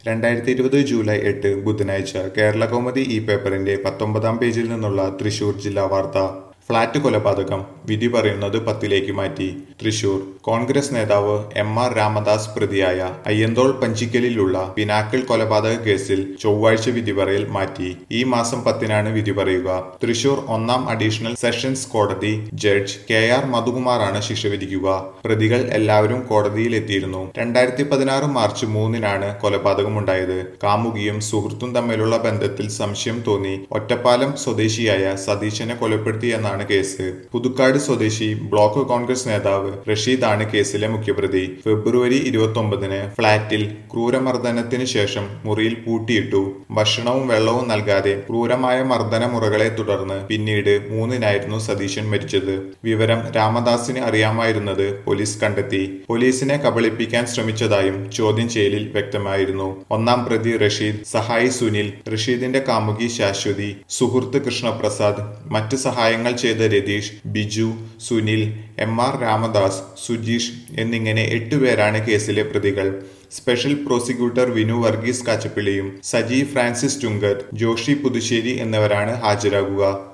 രണ്ടായിരത്തി ഇരുപത് ജൂലൈ എട്ട് ബുധനാഴ്ച കേരള കൗമുദി ഈ പേപ്പറിന്റെ പത്തൊമ്പതാം പേജിൽ നിന്നുള്ള തൃശൂർ ജില്ലാ വാർത്ത ഫ്ളാറ്റ് കൊലപാതകം വിധി പറയുന്നത് പത്തിലേക്ക് മാറ്റി തൃശൂർ കോൺഗ്രസ് നേതാവ് എം ആർ രാമദാസ് പ്രതിയായ അയ്യന്തോൾ പഞ്ചിക്കലിലുള്ള പിനാക്കിൾ കൊലപാതക കേസിൽ ചൊവ്വാഴ്ച വിധി പറയൽ മാറ്റി ഈ മാസം പത്തിനാണ് വിധി പറയുക തൃശൂർ ഒന്നാം അഡീഷണൽ സെഷൻസ് കോടതി ജഡ്ജ് കെ ആർ മധുകുമാറാണ് ശിക്ഷ വിധിക്കുക പ്രതികൾ എല്ലാവരും കോടതിയിൽ എത്തിയിരുന്നു രണ്ടായിരത്തി പതിനാറ് മാർച്ച് മൂന്നിനാണ് കൊലപാതകമുണ്ടായത് കാമുകിയും സുഹൃത്തും തമ്മിലുള്ള ബന്ധത്തിൽ സംശയം തോന്നി ഒറ്റപ്പാലം സ്വദേശിയായ സതീശനെ കൊലപ്പെടുത്തിയെന്നാണ് കേസ് പുതുക്കാട് സ്വദേശി ബ്ലോക്ക് കോൺഗ്രസ് നേതാവ് റഷീദാണ് കേസിലെ മുഖ്യപ്രതി ഫെബ്രുവരി ഇരുപത്തി ഒമ്പതിന് ഫ്ളാറ്റിൽ ക്രൂരമർദ്ദനത്തിന് ശേഷം മുറിയിൽ പൂട്ടിയിട്ടു ഭക്ഷണവും വെള്ളവും നൽകാതെ ക്രൂരമായ മർദ്ദന മുറകളെ തുടർന്ന് പിന്നീട് മൂന്നിനായിരുന്നു സതീശൻ മരിച്ചത് വിവരം രാമദാസിന് അറിയാമായിരുന്നത് പോലീസ് കണ്ടെത്തി പോലീസിനെ കബളിപ്പിക്കാൻ ശ്രമിച്ചതായും ചോദ്യം ചെയ്യലിൽ വ്യക്തമായിരുന്നു ഒന്നാം പ്രതി റഷീദ് സഹായി സുനിൽ റഷീദിന്റെ കാമുകി ശാശ്വതി സുഹൃത്ത് കൃഷ്ണപ്രസാദ് മറ്റ് സഹായങ്ങൾ ചെയ്ത രതീഷ് ബിജു സുനിൽ എം ആർ രാമദാസ് സുജീഷ് എന്നിങ്ങനെ എട്ടുപേരാണ് കേസിലെ പ്രതികൾ സ്പെഷ്യൽ പ്രോസിക്യൂട്ടർ വിനു വർഗീസ് കാച്ചപ്പിള്ളിയും സജി ഫ്രാൻസിസ് ചുങ്കത്ത് ജോഷി പുതുശ്ശേരി എന്നിവരാണ് ഹാജരാകുക